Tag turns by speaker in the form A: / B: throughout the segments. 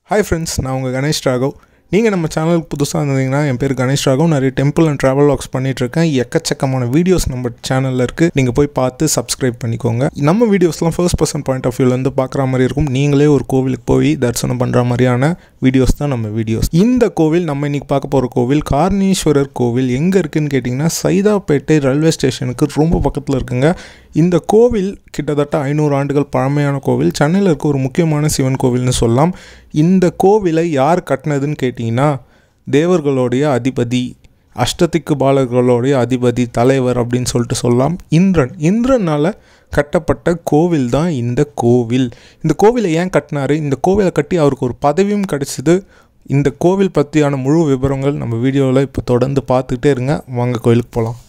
A: hi friends நான் உங்கள் கணேஷ் ராகவ் நீங்கள் நம்ம சேனலுக்கு புதுசாக இருந்தீங்கன்னா என் பேர் கணேஷ் ராகவ் நிறைய டெம்பிள் அண்ட் ட்ராவல் வாக்ஸ் பண்ணிகிட்ருக்கேன் எக்கச்சக்கமான வீடியோஸ் நம்ம சேனலில் இருக்குது நீங்கள் போய் பார்த்து சப்ஸ்கிரைப் பண்ணிக்கோங்க நம்ம வீடியோஸ்லாம் ஃபர்ஸ்ட் பர்சன் பாயிண்ட் ஆஃப் வியூலேருந்து பார்க்குற மாதிரி இருக்கும் நீங்களே ஒரு கோவிலுக்கு போய் தரிசனம் பண்ணுற மாதிரியான வீடியோஸ் தான் நம்ம வீடியோஸ் இந்த கோவில் நம்ம இன்றைக்கி பார்க்க போகிற கோவில் கார்ணீஸ்வரர் கோவில் எங்கே இருக்குதுன்னு கேட்டிங்கன்னா சைதாப்பேட்டை ரயில்வே ஸ்டேஷனுக்கு ரொம்ப பக்கத்தில் இருக்குங்க இந்த கோவில் கிட்டத்தட்ட ஐநூறு ஆண்டுகள் பழமையான கோவில் சென்னையில் இருக்க ஒரு முக்கியமான சிவன் கோவில்னு சொல்லலாம் இந்த கோவிலை யார் கட்டினதுன்னு கேட்டிங்கன்னா தேவர்களுடைய அதிபதி அஷ்டதிக்கு பாலர்களுடைய அதிபதி தலைவர் அப்படின்னு சொல்லிட்டு சொல்லலாம் இந்திரன் இந்திரனால் கட்டப்பட்ட கோவில் தான் இந்த கோவில் இந்த கோவிலை ஏன் கட்டினாரு இந்த கோவிலை கட்டி அவருக்கு ஒரு பதவியும் கிடச்சிது இந்த கோவில் பற்றியான முழு விவரங்கள் நம்ம வீடியோவில் இப்போ தொடர்ந்து பார்த்துக்கிட்டே இருங்க வாங்க கோவிலுக்கு போகலாம்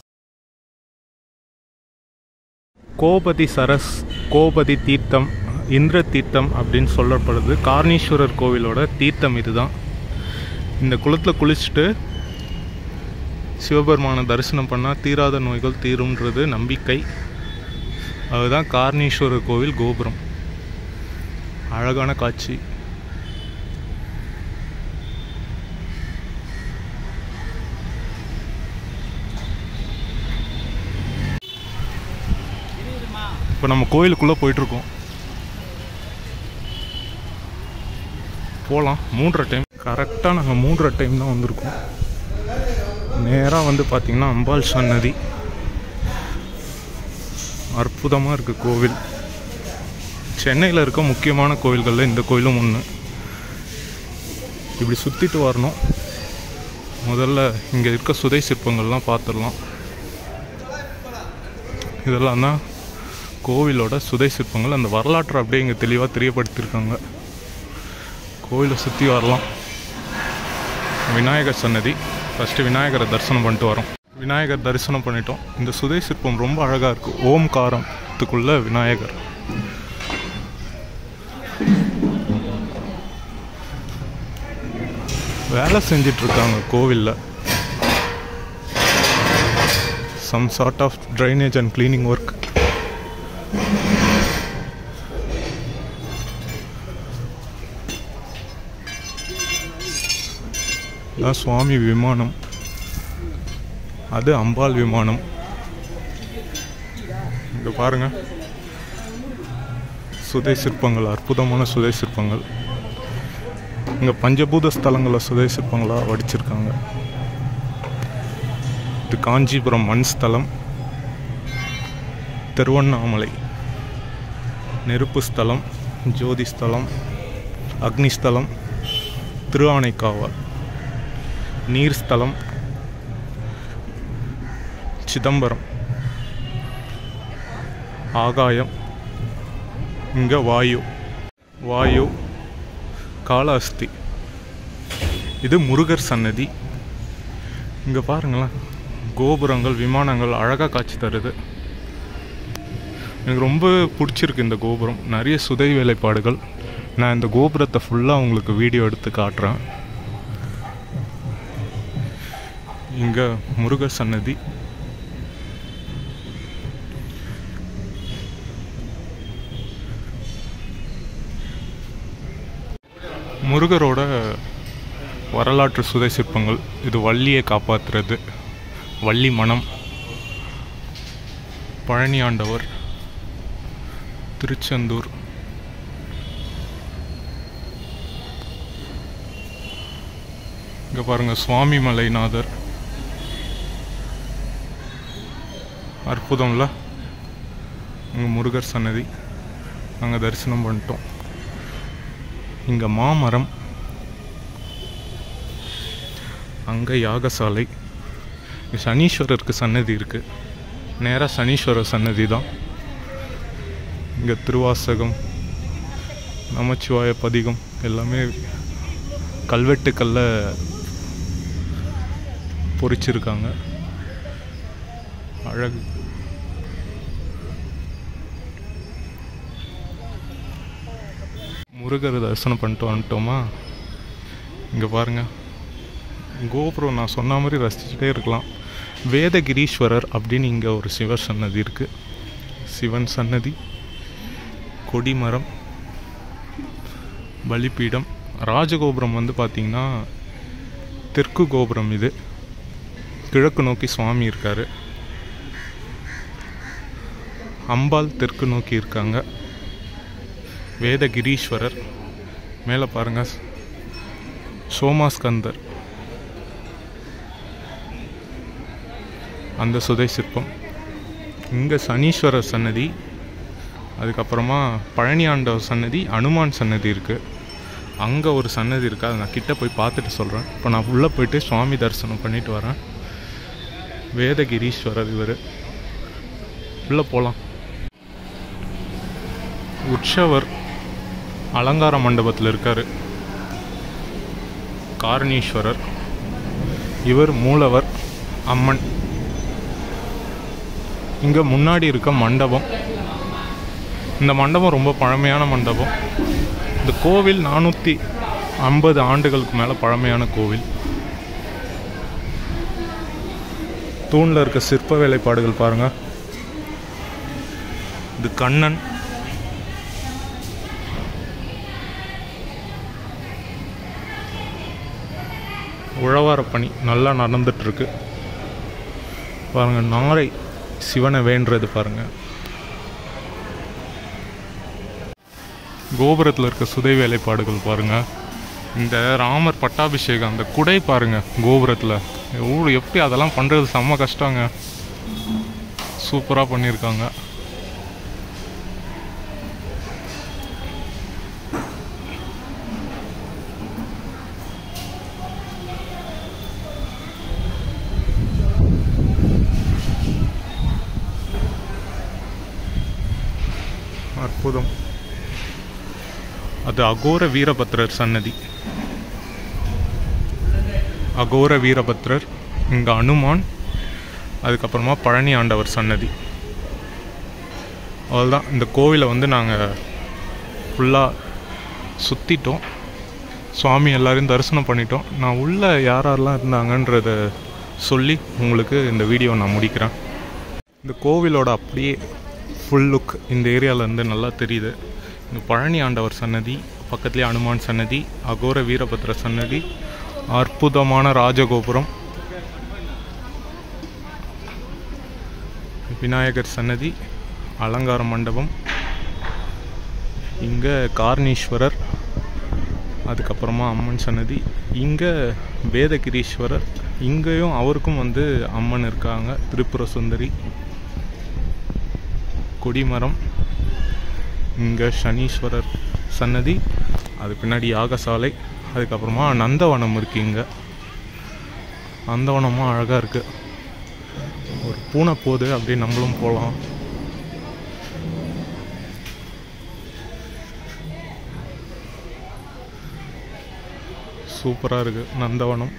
B: கோபதி சரஸ் கோபதி தீர்த்தம் இந்திர தீர்த்தம் அப்படின்னு சொல்லப்படுது கார்ணீஸ்வரர் கோவிலோட தீர்த்தம் இதுதான் இந்த குளத்தில் குளிச்சுட்டு சிவபெருமானை தரிசனம் பண்ணால் தீராத நோய்கள் தீரும்ன்றது நம்பிக்கை அதுதான் கார்ணீஸ்வரர் கோவில் கோபுரம் அழகான காட்சி இப்போ நம்ம கோயிலுக்குள்ளே போயிட்டுருக்கோம் போகலாம் மூன்றரை டைம் கரெக்டாக நாங்கள் மூன்றரை டைம் தான் வந்திருக்கோம் நேராக வந்து பார்த்திங்கன்னா அம்பாள் சன்னதி அற்புதமாக இருக்குது கோவில் சென்னையில் இருக்க முக்கியமான கோவில்களில் இந்த கோயிலும் ஒன்று இப்படி சுற்றிட்டு வரணும் முதல்ல இங்கே இருக்க சுதை சிற்பங்கள்லாம் பார்த்துடலாம் இதெல்லாம் தான் கோவிலோட சுதை சிற்பங்கள் அந்த வரலாற்றை அப்படியே இங்கே தெளிவாக தெரியப்படுத்தியிருக்காங்க கோவிலை சுற்றி வரலாம் விநாயகர் சன்னதி ஃபஸ்ட்டு விநாயகரை தரிசனம் பண்ணிட்டு வரோம் விநாயகர் தரிசனம் பண்ணிட்டோம் இந்த சுதை சிற்பம் ரொம்ப அழகாக இருக்குது ஓம்காரத்துக்குள்ள விநாயகர் வேலை செஞ்சிட்ருக்காங்க கோவிலில் some sort of drainage and cleaning work தான் சுவாமி விமானம் அது அம்பாள் விமானம் இங்கே பாருங்க சுதை சிற்பங்கள் அற்புதமான சுதை சிற்பங்கள் இங்கே பஞ்சபூத ஸ்தலங்களை சுதை சிற்பங்களாக வடிச்சிருக்காங்க இது காஞ்சிபுரம் மண் ஸ்தலம் திருவண்ணாமலை நெருப்பு ஸ்தலம் ஜோதி ஸ்தலம் அக்னி ஸ்தலம் திருஆனைக்காவல் நீர் ஸ்தலம் சிதம்பரம் ஆகாயம் இங்கே வாயு வாயு காலாஸ்தி இது முருகர் சன்னதி இங்கே பாருங்களேன் கோபுரங்கள் விமானங்கள் அழகாக காட்சி தருது எனக்கு ரொம்ப பிடிச்சிருக்கு இந்த கோபுரம் நிறைய சுதை வேலைப்பாடுகள் நான் இந்த கோபுரத்தை ஃபுல்லாக உங்களுக்கு வீடியோ எடுத்து காட்டுறேன் இங்கே முருகர் சன்னதி முருகரோட வரலாற்று சுதை சிற்பங்கள் இது வள்ளியை காப்பாற்றுறது வள்ளி மனம் பழனி ஆண்டவர் திருச்செந்தூர் இங்கே பாருங்கள் சுவாமி மலைநாதர் அற்புதம்ல இங்கே முருகர் சன்னதி நாங்கள் தரிசனம் பண்ணிட்டோம் இங்கே மாமரம் அங்கே யாகசாலை இங்கே சனீஸ்வரருக்கு சன்னதி இருக்குது நேராக சனீஸ்வரர் சன்னதி தான் இங்கே திருவாசகம் நமச்சிவாய பதிகம் எல்லாமே கல்வெட்டுக்கல்ல பொறிச்சிருக்காங்க அழகு முருகர் தரிசனம் பண்ணிட்டு வந்துட்டோமா இங்கே பாருங்கள் கோபுரம் நான் சொன்ன மாதிரி ரசிச்சுட்டே இருக்கலாம் வேதகிரீஸ்வரர் அப்படின்னு இங்கே ஒரு சிவர் சன்னதி இருக்குது சிவன் சன்னதி கொடிமரம் பலிபீடம் ராஜகோபுரம் வந்து பார்த்திங்கன்னா தெற்கு கோபுரம் இது கிழக்கு நோக்கி சுவாமி இருக்கார் அம்பாள் தெற்கு நோக்கி இருக்காங்க வேதகிரீஸ்வரர் மேலே பாருங்க சோமாஸ்கந்தர் அந்த சுதை சிற்பம் இங்கே சனீஸ்வரர் சன்னதி அதுக்கப்புறமா பழனி ஆண்டவர் சன்னதி அனுமான் சன்னதி இருக்குது அங்கே ஒரு சன்னதி இருக்குது அதை நான் கிட்ட போய் பார்த்துட்டு சொல்கிறேன் இப்போ நான் உள்ளே போயிட்டு சுவாமி தரிசனம் பண்ணிட்டு வரேன் வேதகிரீஸ்வரர் இவர் உள்ளே போகலாம் உற்சவர் அலங்கார மண்டபத்தில் இருக்கார் காரணீஸ்வரர் இவர் மூலவர் அம்மன் இங்கே முன்னாடி இருக்க மண்டபம் இந்த மண்டபம் ரொம்ப பழமையான மண்டபம் இந்த கோவில் நானூற்றி ஐம்பது ஆண்டுகளுக்கு மேலே பழமையான கோவில் தூணில் இருக்க சிற்ப வேலைப்பாடுகள் பாருங்கள் இது கண்ணன் உழவார பணி நல்லா நடந்துட்டுருக்கு பாருங்கள் நாரை சிவனை வேண்டுறது பாருங்கள் கோபுரத்தில் இருக்க சுதை வேலைப்பாடுகள் பாருங்கள் இந்த ராமர் பட்டாபிஷேகம் அந்த குடை பாருங்கள் கோபுரத்தில் ஊர் எப்படி அதெல்லாம் பண்ணுறது செம்ம கஷ்டங்க சூப்பராக பண்ணியிருக்காங்க அற்புதம் அது அகோர வீரபத்ரர் சன்னதி அகோர வீரபத்ரர் இங்கே அனுமான் அதுக்கப்புறமா பழனி ஆண்டவர் சன்னதி அவ்வளோதான் இந்த கோவிலை வந்து நாங்கள் ஃபுல்லாக சுற்றிட்டோம் சுவாமி எல்லாரையும் தரிசனம் பண்ணிட்டோம் நான் உள்ளே யார் யாரெல்லாம் இருந்தாங்கன்றத சொல்லி உங்களுக்கு இந்த வீடியோ நான் முடிக்கிறேன் இந்த கோவிலோட அப்படியே ஃபுல் லுக் இந்த ஏரியாவிலேருந்து நல்லா தெரியுது இந்த பழனி ஆண்டவர் சன்னதி பக்கத்துலேயே அனுமான் சன்னதி அகோர வீரபத்ர சன்னதி அற்புதமான ராஜகோபுரம் விநாயகர் சன்னதி அலங்கார மண்டபம் இங்கே கார்ணீஸ்வரர் அதுக்கப்புறமா அம்மன் சன்னதி இங்கே வேதகிரீஸ்வரர் இங்கேயும் அவருக்கும் வந்து அம்மன் இருக்காங்க திரிபுர சுந்தரி கொடிமரம் இங்கே சனீஸ்வரர் சன்னதி அது பின்னாடி யாகசாலை அதுக்கப்புறமா நந்தவனம் இருக்குது இங்கே நந்தவனமும் அழகாக இருக்குது ஒரு பூனை போகுது அப்படியே நம்மளும் போகலாம் சூப்பராக இருக்குது நந்தவனம்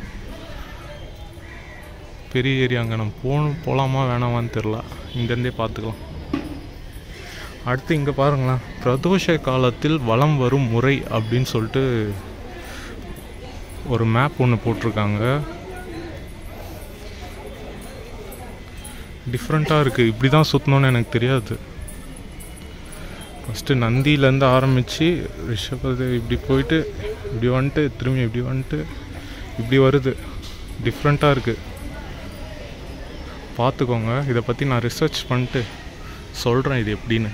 B: பெரிய ஏரியாங்க நம்ம போகணும் போகலாமா வேணாமான்னு தெரில இங்கேருந்தே பார்த்துக்கலாம் அடுத்து இங்கே பாருங்களேன் பிரதோஷ காலத்தில் வலம் வரும் முறை அப்படின்னு சொல்லிட்டு ஒரு மேப் ஒன்று போட்டிருக்காங்க டிஃப்ரெண்ட்டாக இருக்குது இப்படி தான் சுற்றணும்னு எனக்கு தெரியாது ஃபஸ்ட்டு நந்தியிலேருந்து ஆரம்பித்து ரிஷபது இப்படி போயிட்டு இப்படி வந்துட்டு திரும்பி இப்படி வந்துட்டு இப்படி வருது டிஃப்ரெண்ட்டாக இருக்குது பார்த்துக்கோங்க இதை பற்றி நான் ரிசர்ச் பண்ணிட்டு சொல்கிறேன் இது எப்படின்னு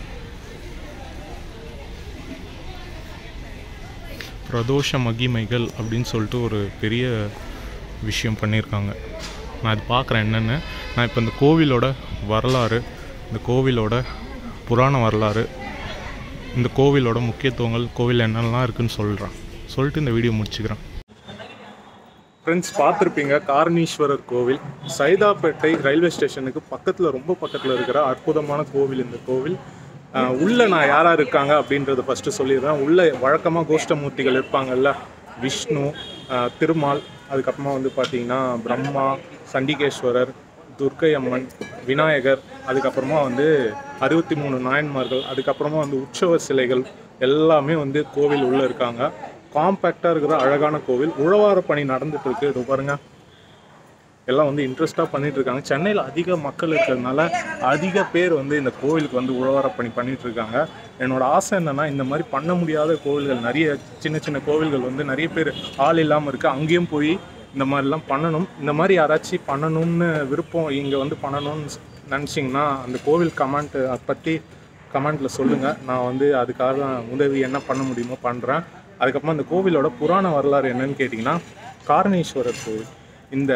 B: பிரதோஷ மகிமைகள் அப்படின்னு சொல்லிட்டு ஒரு பெரிய விஷயம் பண்ணியிருக்காங்க நான் அது பார்க்குறேன் என்னென்னு நான் இப்போ இந்த கோவிலோட வரலாறு இந்த கோவிலோட புராண வரலாறு இந்த கோவிலோட முக்கியத்துவங்கள் கோவில் என்னெல்லாம் இருக்குன்னு சொல்கிறேன் சொல்லிட்டு இந்த வீடியோ முடிச்சுக்கிறேன் ஃப்ரெண்ட்ஸ் பார்த்துருப்பீங்க காரணீஸ்வரர் கோவில் சைதாப்பேட்டை ரயில்வே ஸ்டேஷனுக்கு பக்கத்தில் ரொம்ப பக்கத்தில் இருக்கிற அற்புதமான கோவில் இந்த கோவில் அஹ், உள்ள நான் யாரா இருக்காங்க அப்படின்றத ஃபஸ்ட்டு சொல்லிடுறேன் உள்ள வழக்கமாக கோஷ்டமூர்த்திகள் இருப்பாங்கல்ல விஷ்ணு அஹ், திருமால் அதுக்கப்புறமா வந்து பார்த்தீங்கன்னா பிரம்மா சண்டிகேஸ்வரர் துர்க்கை அம்மன் விநாயகர் அதுக்கப்புறமா வந்து அறுபத்தி மூணு நாயன்மார்கள் அதுக்கப்புறமா வந்து உற்சவ சிலைகள் எல்லாமே வந்து கோவில் உள்ளே இருக்காங்க காம்பேக்டாக இருக்கிற அழகான கோவில் உழவார பணி நடந்துட்டு இருக்கு இது பாருங்க எல்லாம் வந்து இன்ட்ரெஸ்ட்டாக பண்ணிட்டு இருக்காங்க சென்னையில் அதிக மக்கள் இருக்கிறதுனால அதிக பேர் வந்து இந்த கோவிலுக்கு வந்து உழவார பணி பண்ணிட்டு இருக்காங்க என்னோட ஆசை என்னன்னா இந்த மாதிரி பண்ண முடியாத கோவில்கள் நிறைய சின்ன சின்ன கோவில்கள் வந்து நிறைய பேர் ஆள் இல்லாமல் இருக்கு அங்கேயும் போய் இந்த மாதிரிலாம் பண்ணணும் இந்த மாதிரி யாராச்சும் பண்ணணும்னு விருப்பம் இங்கே வந்து பண்ணணும்னு நினச்சிங்கன்னா அந்த கோவில் கமெண்ட் அதை பற்றி கமெண்ட்டில் சொல்லுங்கள் நான் வந்து அதுக்காக உதவி என்ன பண்ண முடியுமோ பண்ணுறேன் அதுக்கப்புறமா இந்த கோவிலோட புராண வரலாறு என்னன்னு கேட்டிங்கன்னா காரணேஸ்வரர் கோவில் இந்த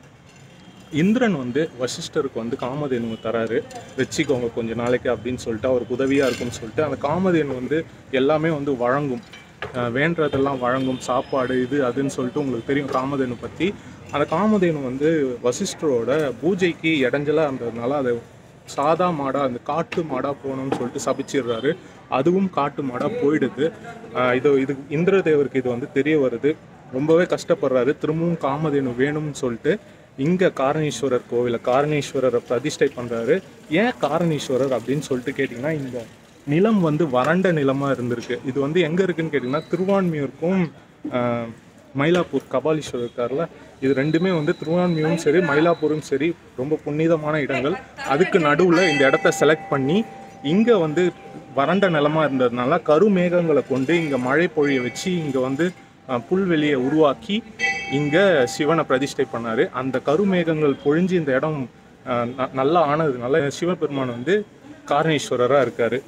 B: இந்திரன் வந்து வசிஷ்டருக்கு வந்து காமதேனு தராரு வச்சுக்கோங்க கொஞ்ச நாளைக்கு அப்படின்னு சொல்லிட்டு அவருக்கு உதவியாக இருக்கும்னு சொல்லிட்டு அந்த காமதேனு வந்து எல்லாமே வந்து வழங்கும் அஹ் வேண்டதெல்லாம் வழங்கும் சாப்பாடு இது அதுன்னு சொல்லிட்டு உங்களுக்கு தெரியும் காமதேனு பற்றி அந்த காமதேனு வந்து வசிஷ்டரோட பூஜைக்கு இடைஞ்சலாக இருந்ததுனால அதை சாதா மாடா அந்த காட்டு மாடா போகணும்னு சொல்லிட்டு சபிச்சிடுறாரு அதுவும் காட்டு மாடா போயிடுது ஆஹ் இது இது இந்திரதேவருக்கு இது வந்து தெரிய வருது ரொம்பவே கஷ்டப்படுறாரு திரும்பவும் காமதேனு வேணும்னு சொல்லிட்டு இங்க காரணீஸ்வரர் கோவில காரணீஸ்வரரை பிரதிஷ்டை பண்றாரு ஏன் காரணீஸ்வரர் அப்படின்னு சொல்லிட்டு கேட்டிங்கன்னா இந்த நிலம் வந்து வறண்ட நிலமா இருந்திருக்கு இது வந்து எங்க இருக்குன்னு கேட்டிங்கன்னா திருவான்மியூருக்கும் ஆஹ், மயிலாப்பூர் கபாலீஸ்வரர் இருக்கார்ல இது ரெண்டுமே வந்து திருவான்மியூரும் சரி மயிலாப்பூரும் சரி ரொம்ப புனிதமான இடங்கள் அதுக்கு நடுவில் இந்த இடத்த செலக்ட் பண்ணி இங்கே வந்து வறண்ட நிலமா இருந்ததுனால கருமேகங்களை கொண்டு இங்கே மழை பொழிய வச்சு இங்கே வந்து அஹ், புல்வெளியை உருவாக்கி இங்கே சிவனை பிரதிஷ்டை பண்ணார் அந்த கருமேகங்கள் பொழிஞ்சு இந்த இடம் அஹ், ந- நல்லா ஆனதுனால சிவபெருமான் வந்து காரணேஸ்வரராக இருக்கார்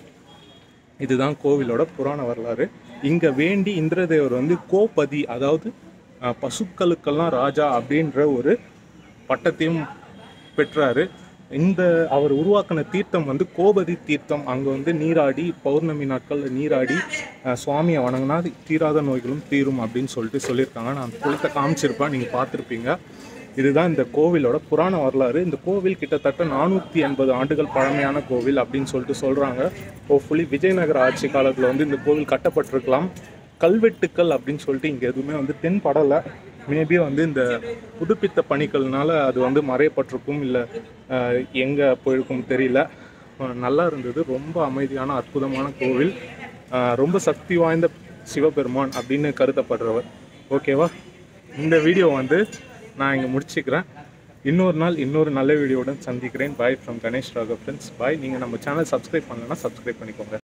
B: இதுதான் கோவிலோட புராண வரலாறு இங்க வேண்டி இந்திரதேவர் வந்து கோபதி அதாவது அஹ், பசுக்களுக்கெல்லாம் ராஜா அப்படின்ற ஒரு பட்டத்தையும் பெற்றாரு இந்த அவர் உருவாக்கின தீர்த்தம் வந்து கோபதி தீர்த்தம் அங்கே வந்து நீராடி பௌர்ணமி நாட்களில் நீராடி அஹ், சுவாமியை வணங்கினா தீராத நோய்களும் தீரும் அப்படின்னு சொல்லிட்டு சொல்லியிருக்காங்க நான் குளத்தை காமிச்சிருப்பேன் நீங்கள் பார்த்துருப்பீங்க இதுதான் இந்த கோவிலோட புராண வரலாறு இந்த கோவில் கிட்டத்தட்ட நானூற்றி எண்பது ஆண்டுகள் பழமையான கோவில் அப்படின்னு சொல்லிட்டு சொல்கிறாங்க ஹோப்ஃபுல்லி விஜயநகர ஆட்சி காலத்தில் வந்து இந்த கோவில் கட்டப்பட்டிருக்கலாம் கல்வெட்டுக்கள் அப்படின்னு சொல்லிட்டு இங்கே எதுவுமே வந்து தென்படலை மேபி வந்து இந்த புதுப்பித்த பணிகள்னால அது வந்து மறையப்பட்டிருக்கும் இல்லை எங்கே போயிருக்கும் தெரியல அஹ் நல்லா இருந்தது ரொம்ப அமைதியான அற்புதமான கோவில் அஹ் ரொம்ப சக்தி வாய்ந்த சிவபெருமான் அப்படின்னு கருதப்படுறவர் ஓகேவா இந்த வீடியோ வந்து நான் இங்கே முடிச்சுக்கிறேன் இன்னொரு நாள் இன்னொரு நல்ல வீடியோவுடன் சந்திக்கிறேன் bye from Ganesh Ragav friends bye நீங்கள் நம்ம சேனல் சப்ஸ்கிரைப் பண்ணலன்னா சப்ஸ்கிரைப் பண்ணிக்கோங்க